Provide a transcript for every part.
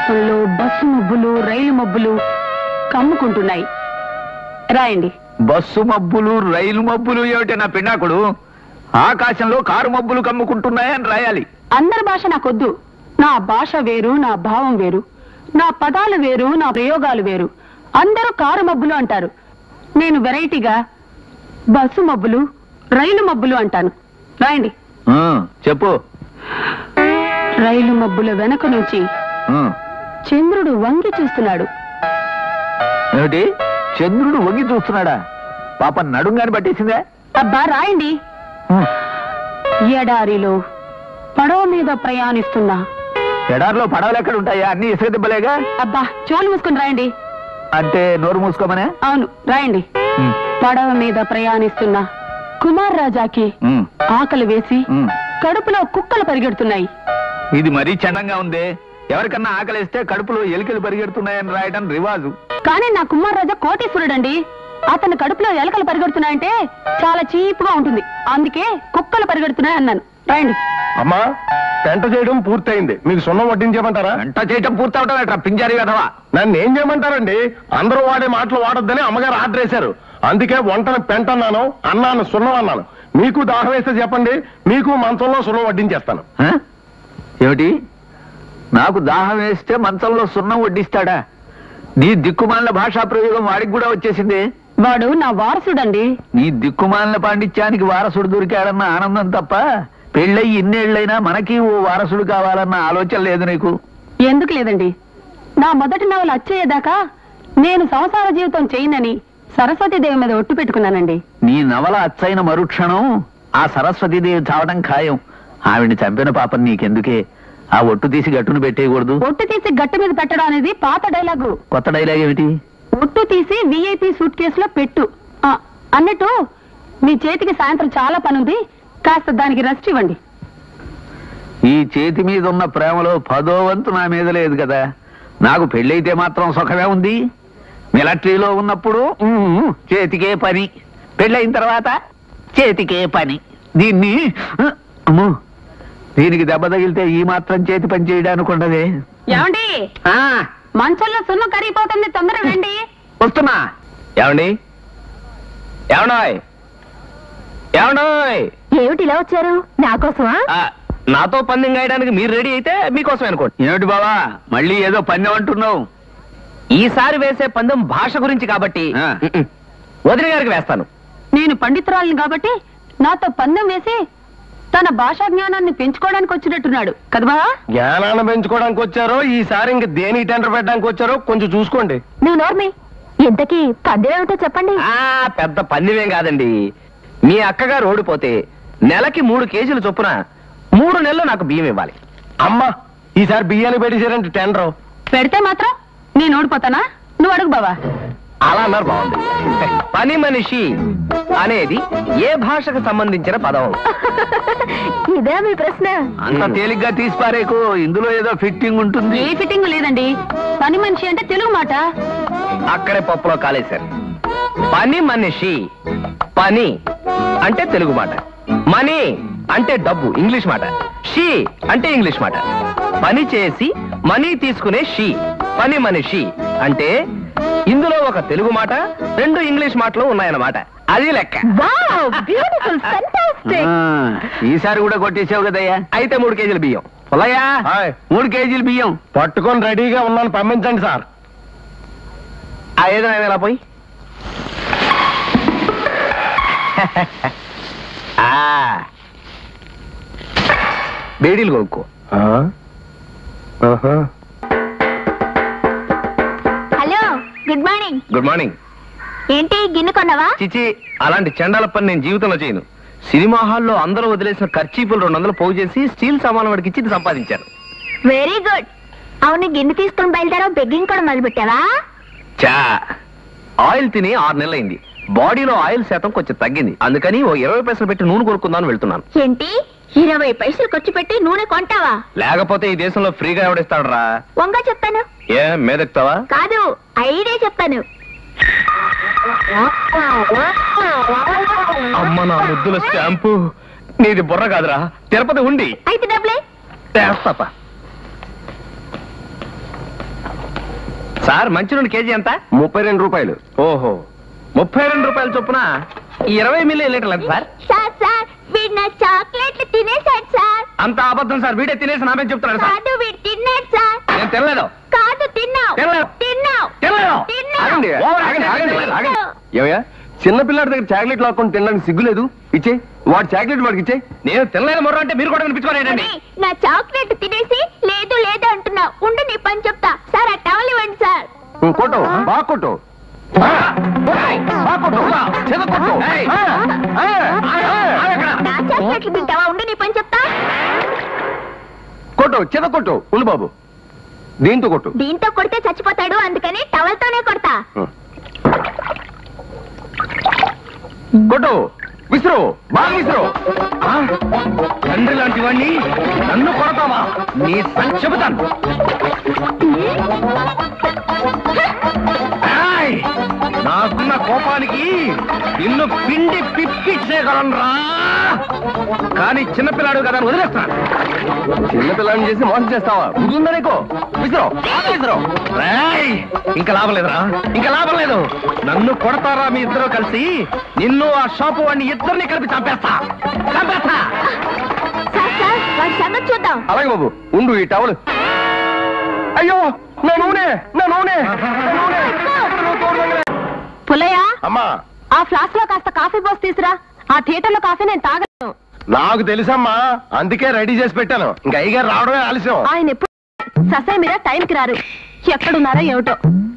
ఆకాశంలో బస్సు మబ్బులు రైలు మబ్బులు కమ్ముకుంటున్నాయి రాయండి బస్సు మబ్బులు రైలు మబ్బులు ఏమిటి నా పిన్నాకుడు ఆకాశంలో కారు మబ్బులు కమ్ముకుంటున్నాయని రాయాలి అందరి భాష నాకొద్దు నా భాష వేరు నా భావం వేరు నా పదాలు వేరు నా ప్రయోగాలు వేరు అందరూ కారు మబ్బులు అంటారు నేను వెరైటీగా బస్సు మబ్బులు రైలు మబ్బులు అంటాను రాయండి ఆ, చెప్పు రైలు మబ్బుల వెనక నుంచి ఆ, చంద్రుడు వంగి చూస్తున్నాడు ఏమిటి చంద్రుడు వంగి చూస్తున్నాడా పాప నడుంగాని పట్టేసిందే అబ్బా రాయండి ఎడారిలో పడవ మీద ప్రయాణిస్తున్నా ఎడారిలో పడవలు ఎక్కడ ఉంటాయా అన్ని ఇసుక దెబ్బలేగా అబ్బా చోలు మూసుకుని రాయండి అంటే నోరు మూసుకోమనే అవును రాయండి ఉమ్, పడవ మీద ప్రయాణిస్తున్న కుమార్ రాజాకి ఉమ్, ఆకలి వేసి ఉమ్. కడుపులో కుక్కలు పరిగెడుతున్నాయి ఇది మరీ చండంగా ఉంది ఎవరికన్నా ఆకలిస్తే కడుపులో ఎలికలు పరిగెడుతున్నాయని రాయడం రివాజు కానీ నా కుమార్ రాజా కోటీశ్వరుడండి అతని కడుపులో ఎలకలు పరిగెడుతున్నాయంటే చాలా చీప్గా ఉంటుంది అందుకే కుక్కలు పరిగెడుతున్నాయి అన్నాను రాయండి అమ్మా పెంట చేయడం పూర్తయింది మీకు సున్నం వడ్డించమంటారా వెంట చేయటం పూర్తవటం ఎట్రా పింజారి కదవా నన్ను ఏం చేయమంటారండి అందరూ వాడే మాటలు వాడొద్దని అమ్మగారు ఆర్డర్ వేశారు అందుకే వంటను పెంట అన్నాను అన్నాను సున్నం అన్నాను మీకు దాహం వేస్తే చెప్పండి మీకు మంచంలో సున్నం వడ్డించేస్తాను ఆ? ఏమిటి నాకు దాహం వేస్తే మంచంలో సున్నం వడ్డిస్తాడా నీ దిక్కుమాలిన భాషా ప్రయోగం వాడికి కూడా వచ్చేసింది వాడు నా వారసుడండి నీ దిక్కుమాలిన పాండిత్యానికి వారసుడు దొరికాడన్న ఆనందం తప్ప పెళ్ళయి ఇన్నేళ్లైనా మనకి ఓ వారసుడు కావాలన్న ఆలోచన లేదు నీకు ఎందుకు లేదండి నా మొదటి నవల అచ్చయ్యేదాకా నేను సంసార జీవితం చేయనని సరస్వతీదేవి మీద ఒట్టు పెట్టుకున్నానండి నీ నవల అచ్చైన మరుక్షణం ఆ సరస్వతీదేవి చావడం ఖాయం ఆవిడ్ని చంపిన పాపం నీకెందుకే ఆ ఒట్టు తీసి గట్టును పెట్టేయకూడదు ఒట్టు తీసి గట్టు మీద పెట్టడం అనేది పాత డైలాగు కొత్త డైలాగ్ ఏమిటి ఒట్టు తీసి విఐపి సూట్ కేసులో పెట్టు ఆ, అన్నట్టు మీ చేతికి సాయంత్రం చాలా పనుంది కాస్త దానికి రెస్ట్ ఇవ్వండి ఈ చేతి మీద ఉన్న ప్రేమలో పదో వంతు నా మీద లేదు కదా నాకు పెళ్ళైతే మాత్రం సుఖమే ఉంది మిలిటరీలో ఉన్నప్పుడు ఉమ్, చేతికే పని పెళ్ళైన తర్వాత చేతికే పని దీన్ని ఆ, అమ్మో దీనికి దెబ్బ తగిలితే ఈ మాత్రం చేతి పని చేయడానికి ఉండదే ఏమండి ఆ, మంచంలో సున్నం కరిగిపోతుంది తొందరగా రండి వస్తున్నా ఏమండి ఏమండాయ్ ఏమండాయ్ ఏమిటి ఇలా వచ్చారు నా కోసమా నాతో పందెం గాయడానికి మీరు రెడీ అయితే మీకోసం అనుకోండి ఏమిటి బావా మళ్ళీ ఏదో పందెం అంటున్నావు ఈసారి వేసే పందెం భాష గురించి కాబట్టి ఆ. ఉమ్మ్. వదిన గారికి వేస్తాను నేను పండితురాలిని కాబట్టి నాతో పందెం వేసి తన భాషా జ్ఞానాన్ని పెంచుకోవడానికి వచ్చినట్టున్నాడు కదబా జ్ఞానాన్ని పెంచుకోవడానికి వచ్చారో ఈసారి ఇంక దేనికి టెండర్ పెట్టడానికి వచ్చారో కొంచెం చూసుకోండి నువ్వు నోర్మి ఇంతకీ పందెం ఏమిటో చెప్పండి ఆ పెద్ద పందివేం కాదండి మీ అక్కగారు ఓడిపోతే నెలకి మూడు కేజీలు చొప్పున మూడు నెలలు నాకు బియ్యం ఇవ్వాలి అమ్మా ఈసారి బియ్యాన్ని పెట్టేశారంటే టెండర్ పెడితే మాత్రం నేను ఓడిపోతానా నువ్వు అడుగు బావా అలా అన్నారు బాగుంది పని మనిషి అనేది ఏ భాషకు సంబంధించిన పదం ఇదే మీ ప్రశ్న అంత తేలిగ్గా తీసి పారేకు ఇందులో ఏదో ఫిట్టింగ్ ఉంటుంది ఏ ఫిట్టింగ్ లేదండి పని మనిషి అంటే తెలుగు మాట అక్కడే పప్పులో కాలేశారు పని మనిషి పని అంటే తెలుగు మాట మనీ అంటే డబ్బు ఇంగ్లీష్ మాట షీ అంటే ఇంగ్లీష్ మాట పని చేసి మనీ తీసుకునే షీ పని మనిషి అంటే ఇందులో ఒక తెలుగు మాట రెండు ఇంగ్లీష్ మాటలు ఉన్నాయన్నమాట అది లెక్క బ్యూటిఫుల్ ఆ, ఈసారి కూడా కొట్టేసావు కదయ్యా అయితే మూడు కేజీల బియ్యం పుల్లయ్యా మూడు కేజీలు బియ్యం పట్టుకొని రెడీగా ఉన్నాను పంపించండి సార్ ఆ ఏదో ఎలా పోయి ఆ. బేడీలు కొనుక్కో hello good morning good morning ఏంటి గిన్నె కొన్నావా చిచి అలాంటి చండాల పని నేను జీవితంలో చేయను సినిమా హాల్లో అందరూ వదిలేసిన ఖర్చీపులు రెండు వందలు పోగు చేసి స్టీల్ సామాన్ వాడికి ఇచ్చి ఇది సంపాదించాను వెరీ గుడ్ అవును గిన్నె తీసుకొని బయలుదేరావు బెగ్గింగ్ కూడా మొదలు పెట్టావా చా ఆయిల్ తిని ఆరు నెలలైంది బాడీలో ఆయిల్ శాతం కొంచెం తగ్గింది అందుకని ఓ ఇరవై పైసలు పెట్టి నూనె కొనుక్కుందామని వెళ్తున్నాను ఏంటి ఇరవై పైసలు ఖర్చు పెట్టి నూనె కొంటావా లేకపోతే ఈ దేశంలో ఫ్రీగా ఎవడిస్తాడురా వంగ చెప్తాను ఏ మేదెక్తావా కాదు ఐడే చెప్తాను అమ్మ నా ముద్దుల స్టాంపు నీది బుర్ర కాదురా తిరుపతి ఉండి అయితే డబ్బులే చేస్తాపా సార్ మంచి రెండు కేజీ ఎంత ముప్పై రెండు రూపాయలు ఓహో ముప్పై రెండు రూపాయల చొప్పున ఈ ఇరవై మిల్లీ లీటర్లు ఎంత సార్ సార్ సార్ వీడు నా చాక్లెట్లు తినేశాడు సార్ అంత అబద్ధం సార్ వీడే తినేసి నామే చెప్తున్నాడు సార్ కాదు వీడు తిన్నాడు సార్ నేను తినలేదు కాదు తిన్నావు తినలేదు. తిన్నావు తినలేదు తిన్నావు ఆగండి ఓవర్ ఆగండి ఆగండి ఆగండి, ఆగండి ఏమయ్యా చిన్న పిల్లాడి దగ్గర చాక్లెట్ లాక్కొని తినడానికి సిగ్గులేదు ఇచ్చే వాడు చాక్లెట్ వాడికి ఇచ్చే నేను తినలేదు మొర్ర అంటే మీరు కూడా వినిపించుకోలేదండి ఒరేయ్, నా చాక్లెట్ తినేసి లేదు లేదు అంటున్నావు ఉండు నీ పని చెప్తా సార్ ఆ టవల్ ఇవ్వండి సార్ కొట్టు బాగా కొట్టు బాగా కొట్టు చిన్న కొట్టు ఏయ్. ఆ, ఆ, ఆ, నా చాక్లెట్లు తింటావా ఉండు నీ పని చెప్తా కొట్టు చిన్న కొట్టు ఉండు బాబు దీంతో కొట్టు దీంతో కొడితే చచ్చిపోతాడు అందుకని టవల్ తోనే కొడతా కొట్టు విసిరు బాగా విసిరు తండ్రి లాంటి వాడిని నన్ను కొడతావా నీ పని చెబుతాను ఏయ్! నాకున్న కోపానికి నిన్ను పిండి పిప్పిచ్చేయగలనరా కానీ చిన్నపిల్లాడు కదా అని వదిలేస్తాను చిన్న పిల్లాడిని చేసి మోసం చేస్తావా బుద్ధుందా నీకు విసిరు బాగా విసిరు రేయ్! ఇంకా లాభం లేదురా ఇంకా లాభం లేదు నన్ను కొడతారా మీ ఇద్దరు కలిసి నిన్ను ఆ షాపు వాడిని ఇద్దరిని కలిపి చంపేస్తా చంపేస్తా సార్ సార్ వాడి సంగతి చూద్దాం అలాగే బాబు ఉండు ఈ టవల్ అయ్యో నా నూనె నా నూనె నా నూనె పుల్లయ్య అమ్మా ఆ ఫ్లాస్క్ లో కాస్త కాఫీ పోసి తీసురా ఆ థియేటర్ లో కాఫీ నేను తాగను నాకు తెలుసమ్మా అందుకే రెడీ చేసి పెట్టాను ఇంకా అయ్యగారు రావడమే ఆలస్యం ఆయన ఎప్పుడు ససై మీరా టైంకి రారు ఎక్కడున్నారో ఏమిటో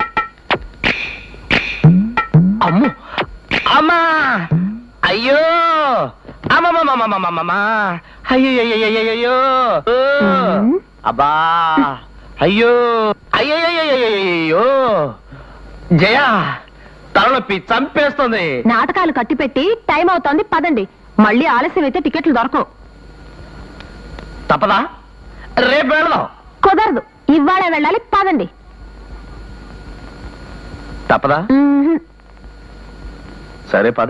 అమ్ము అమ్మా అయ్యో అమ్మమ్మమ్మమ్మమ్మమ్మమ్మా అయ్యయ్యయ్యయ్యయ్యో ఓ! అబ్బా అయ్యో అయ్యయ్యయ్యయ్యో జయ తలనొప్పి చంపేస్తుంది నాటకాలు కట్టిపెట్టి టైం అవుతోంది పదండి మళ్ళీ ఆలస్యం అయితే టికెట్లు దొరకవు తప్పదా రేపు వెళదాం కుదరదు ఇవాళ వెళ్ళాలి పదండి తప్పదా మ్మ్. సరే పద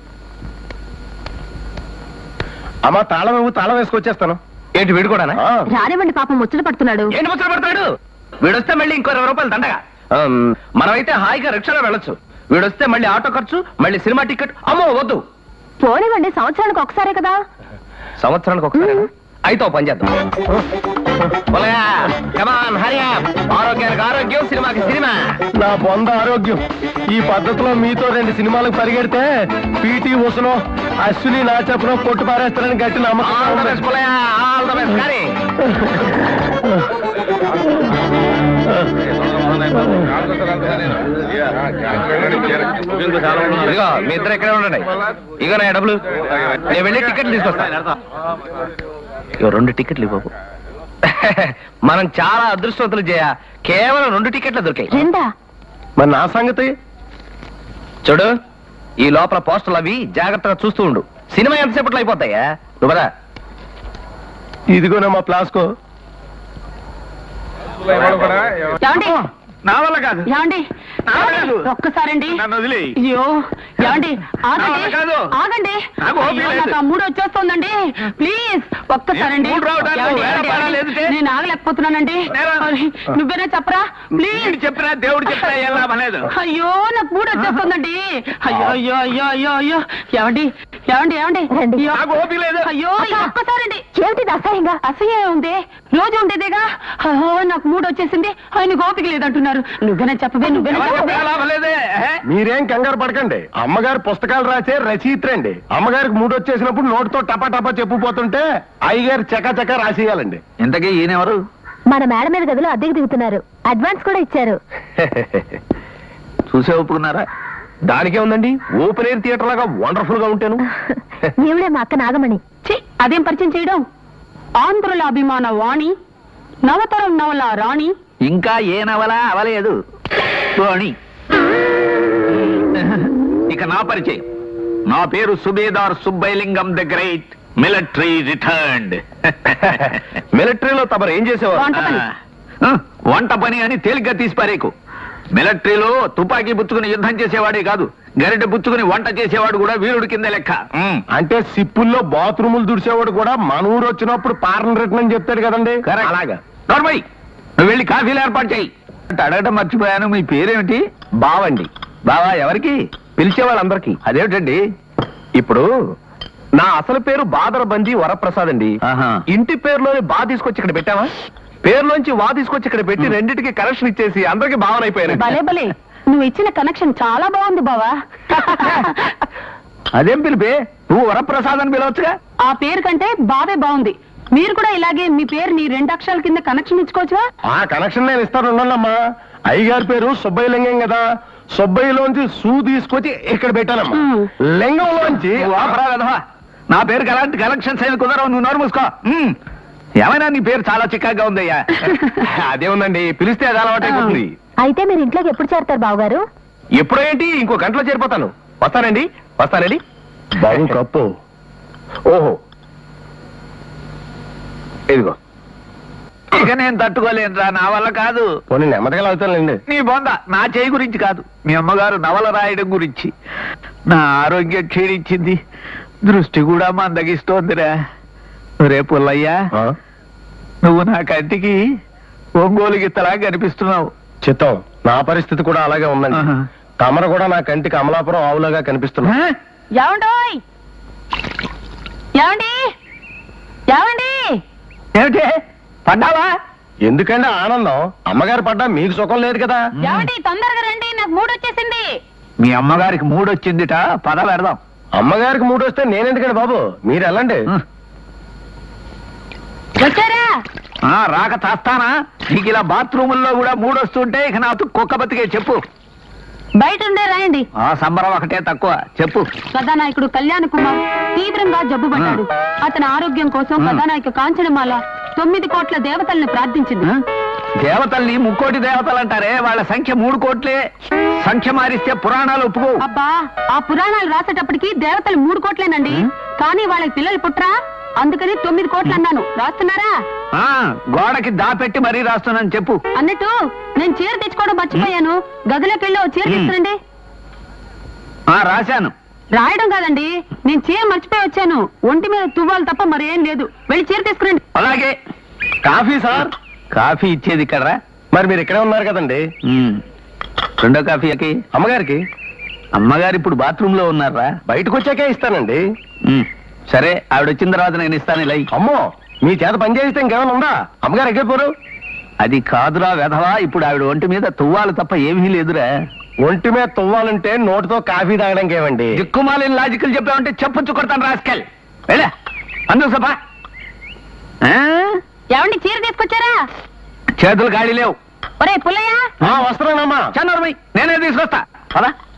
అమ్మా తాళం ఇవ్వు తాళం వేసుకొచ్చేస్తాను ఏంటి వీడు కూడానా ఆ, రానివ్వండి పాపం ముచ్చట పడుతున్నాడు ఏంటి ముచ్చట పడతాడు వీడొస్తే మళ్ళీ ఇంకో ఇరవై రూపాయలు దండగా ఆమ్, మనమైతే హాయిగా రిక్షాలో వెళ్ళొచ్చు వీడొస్తే మళ్ళీ ఆటో ఖర్చు మళ్ళీ సినిమా టికెట్ అమ్మో వద్దు పోనివ్వండి సంవత్సరానికి ఒకసారే కదా సంవత్సరానికి ఒకసారి అయితే ఓ పని చేద్దాం కమాన్ హరియా ఆరోగ్యానికి ఆరోగ్యం సినిమాకి సినిమా నా బొంద ఆరోగ్యం ఈ పద్ధతిలో మీతో రెండు సినిమాలకు పరిగెడితే పీటీ ఉసలో అశ్విని నా చెప్పులో కొట్టు పారేస్తారని గట్టి నమ్మకం ఆల్ ద ఉంది. బెస్ట్ పులయా ఆల్ ద బెస్ట్ కానీ ఇదిగో మీ ఇద్దరు ఎక్కడే ఉండండి ఇగో నా డబ్బులు నేను వెళ్ళి టికెట్లు తీసుకొస్తా ఇగో రెండు టికెట్లు ఇవ్వకు మనం చాలా అదృష్టవంతులు చేయ కేవలం రెండు టికెట్లు దొరికాయి రెండా మరి నా సంగతి చూడు ఈ లోపల పోస్టర్లు అవి జాగ్రత్తగా చూస్తూ ఉండు సినిమా ఎంతసేపట్లో అయిపోతాయా నువ్వు కదా ఇదిగోనా మా ప్లాస్కో ఏమండి నా వల్ల కాదు ఏమండి నా వల్ల కాదు. ఒక్కసారండి నన్ను వదిలే అయ్యో ఏమండి ఆగండి నా వల్ల కాదు. ఆగండి నాకు ఓపిక అయ్యో, లేదు. నాకు ఆ మూడు వచ్చేస్తోందండి ప్లీజ్ ఒక్కసారండి మూడు రావడానికి ఏమండి, వేరే ఏమండి, పనా ఏమండి? లేదుటే? నేను ఆగలేకపోతున్నానండి నేరా? మరి నువ్వేనా చెప్పరా ప్లీజ్ వీడు చెప్పినా దేవుడు చెప్పినా ఏం లాభం లేదు అయ్యో నాకు మూడు వచ్చేస్తుందండి అయ్యో అయ్యో అయ్యో అయ్యో అయ్యో ఏమండి ఏమండి ఏమండి అయ్యో. నాకు ఓపిక లేదు అయ్యో ఈ ఒక్కసారండి ఏమిటి అసహ్యంగా అసహ్యం ఉంది రోజు ఉండేదేగా అహో నాకు మూడు వచ్చేసింది ఆయన ఓపిక లేదంటున్నారు నువ్వేనా చెప్పవే నువ్వేనా ఎవరు చెప్పవే చెప్పినా లాభం లేదే ఎహె. మీరేం కంగారు పడకండి అమ్మగారు పుస్తకాలు రాసే రచయిత్రండి అమ్మగారికి మూడు వచ్చేసినప్పుడు నోటితో టపా టపా చెప్పుపోతుంటే అయ్యగారు చకా చకా రాసేయాలండి ఇంతకీ ఈయనెవరు మన మేడ మీద గదిలో అద్దెకి దిగుతున్నారు అడ్వాన్స్ కూడా ఇచ్చారు చూసే ఒప్పుకున్నారా దానికే ఉందండి ఓపెన్ ఎయిర్ థియేటర్ లాగా వండర్ఫుల్ గా ఉంటాను ఈవిడే మా అక్క నాగమణి ఛీ, అదేం పరిచయం చేయడం ఆంధ్రుల అభిమాన వాణి నవతరం నవల రాణి ఇంకా ఏ నవల అవలేదు పోనీ ఇక నా పరిచయం నా పేరు Subedar Subbailingam the great military returned మిలిటరీలో తమరు ఏం చేసేవారు వంట పని. వంట పని అని తేలిగ్గా తీసి పారేకు మిలిటరీలో తుపాకీ బుచ్చుకుని యుద్ధం చేసేవాడే కాదు గరిటె బుచ్చుకుని వంట చేసేవాడు కూడా వీరుడి కింద లెక్క ఉమ్. అంటే సిప్పుల్లో బాత్రూములు దుడిసేవాడు కూడా మన ఊరు వచ్చినప్పుడు పాలన రిటర్న్ అని చెప్తాడు కదండి కరెక్ట్. అలాగా నోర్మయ్ నువ్వు వెళ్ళి కాఫీలు ఏర్పాటు చేయి అంటే అడగటం మర్చిపోయాను మీ పేరేమిటి బావండి బావా ఎవరికి పిలిచే వాళ్ళందరికీ అదేమిటండి ఇప్పుడు నా అసలు పేరు బాదర బంజీ వరప్రసాద్ అండి ఆహా. ఇంటి పేరులోని బా తీసుకొచ్చి ఇక్కడ పెట్టావా పేరులోంచి వా తీసుకొచ్చి ఇక్కడ పెట్టి రెండింటికి కనెక్షన్ ఇచ్చేసి అందరికి భావన భలే అయిపోయాను భలే నువ్వు ఇచ్చిన కనెక్షన్ చాలా బాగుంది బావా అదేం పిలిపే నువ్వు వరప్రసాద్ అని పిలవచ్చుగా ఆ పేరు కంటే బావే బాగుంది మీరు కూడా ఇలాగే మీ పేరుని రెండు అక్షరాల కింద కనెక్షన్ ఇచ్చుకోవచ్చుగా ఆ కనెక్షన్ నేను ఇస్తాను ఉండండమ్మా అయ్యగారి పేరు సుబ్బయ్య లింగం కదా సుబ్బయ్యలోంచి సూ తీసుకొచ్చి ఇక్కడ పెట్టానమ్మా మ్. లింగంలోంచి నువ్వు ఆపరా వెధవా. నా పేరుకి అలాంటి కలెక్షన్స్ ఏమి కుదరవు నువ్వు నోరు మూసుకో ఉమ్. ఏమైనా నీ పేరు చాలా చిక్కగా ఉందయ్యా అదే ఉందండి పిలిస్తే అది అలవాటైపోతుంది అయితే మీరు ఇంట్లోకి ఎప్పుడు చేరతారు బావగారు ఎప్పుడో ఏంటి ఇంకో గంటలో చేరిపోతాను వస్తానండి వస్తానండి బాబు కప్పు ఓహో ఇదిగో ఇక నేను తట్టుకోలేనురా నా వల్ల కాదు పోనీ నెమ్మదిగా అవుతానులేండి నీ బొంద నా చేయి గురించి కాదు మీ అమ్మగారు నవల రాయడం గురించి నా ఆరోగ్యం క్షీణించింది దృష్టి కూడా మందగిస్తోందిరా రేపు పుల్లయ్యా ఆ? నువ్వు నా కంటికి ఒంగోలు గిత్తలా కనిపిస్తున్నావు చిత్తం నా పరిస్థితి కూడా అలాగే ఉందండి ఆహా. తమరు కూడా నా కంటికి అమలాపురం ఆవులాగా కనిపిస్తున్నా హ? ఏమండోయ్ ఏమండి ఏమండి ఏమిటి పడ్డావా ఎందుకండి ఆనందం అమ్మగారు పడ్డా మీకు సుఖం లేదు కదా ఏమండి తొందరగా రండి నాకు మూడు వచ్చేసింది మీ అమ్మగారికి మూడొచ్చిందిట పద పెడదాం అమ్మగారికి మూడు వస్తే నేనెందుకండి బాబు మీరు వెళ్ళండి హ. వచ్చారా ఆ, రాక తాస్తానా నీకు ఇలా బాత్రూముల్లో కూడా మూడొస్తుంటే ఇక నాకు కుక్క బతికే చెప్పు బయట ఉండే రాయండి ఆ సంబరం ఒకటే తక్కువ చెప్పు కథానాయకుడు కళ్యాణ్ కుమార్ తీవ్రంగా జబ్బు పడ్డాడు అతని ఆరోగ్యం కోసం ఆ. కథానాయక కాంచనమాల తొమ్మిది కోట్ల దేవతల్ని ప్రార్థించింది ఆ? దేవతల్ని ముక్కోటి దేవతలు అంటారే వాళ్ళ సంఖ్య మూడు కోట్లే సంఖ్య మారిస్తే పురాణాలు ఒప్పుకో అబ్బా ఆ పురాణాలు రాసేటప్పటికి దేవతలు మూడు కోట్లేనండి ఉం? కానీ వాళ్ళకి పిల్లలు పుట్రా అందుకని తొమ్మిది కోట్లు అన్నాను రాస్తున్నారా ఆ, గోడకి దాపెట్టి మరీ రాస్తున్నాను చెప్పు అన్నట్టు నేను చీర తెచ్చుకోవడం మర్చిపోయాను గదిలోకి వెళ్ళి ఓ చీర ఉం. తీసుకురండి ఆ రాశాను రాయడం కాదండి నేను చీర మర్చిపోయి వచ్చాను ఒంటి మీద తువ్వాలి తప్ప మరేం లేదు వెళ్ళి చీర తీసుకురండి అలాగే కాఫీ సార్ కాఫీ ఇచ్చేది ఇక్కడ మరి మీరు ఇక్కడే ఉన్నారు కదండి రెండో కాఫీకి అమ్మగారికి అమ్మగారు ఇప్పుడు బాత్రూమ్ లో ఉన్నారా బయటకు వచ్చాకే ఇస్తానండి ఉమ్, సరే ఆవిడ వచ్చిన తర్వాత నేను ఇస్తాను ఇలా ఇయ్యి. అమ్మో మీ చేత పని చేస్తే ఇంకేమైనా ఉందా అమ్మగారు ఎక్కడిపోరు అది కాదురా వెధవా ఇప్పుడు ఆవిడ ఒంటి మీద తువ్వాలి తప్ప ఏమీ లేదురా ఒంటి మీద తువ్వాలంటే నోటితో కాఫీ తాగడానికి ఏమండి దిక్కుమాలిన లాజికల్ చెప్పావంటే చెప్పొచ్చు కొడతాను రాసుకెళ్ళి వెళ్ళా అందు సభా ఏమండి చీర తీసుకొచ్చారా చేతులు ఖాళీ లేవు ఒరే పుల్లయ్య ఆ, వస్తున్నానమ్మా చన్నోర్మై నేనే తీసుకొస్తా పదా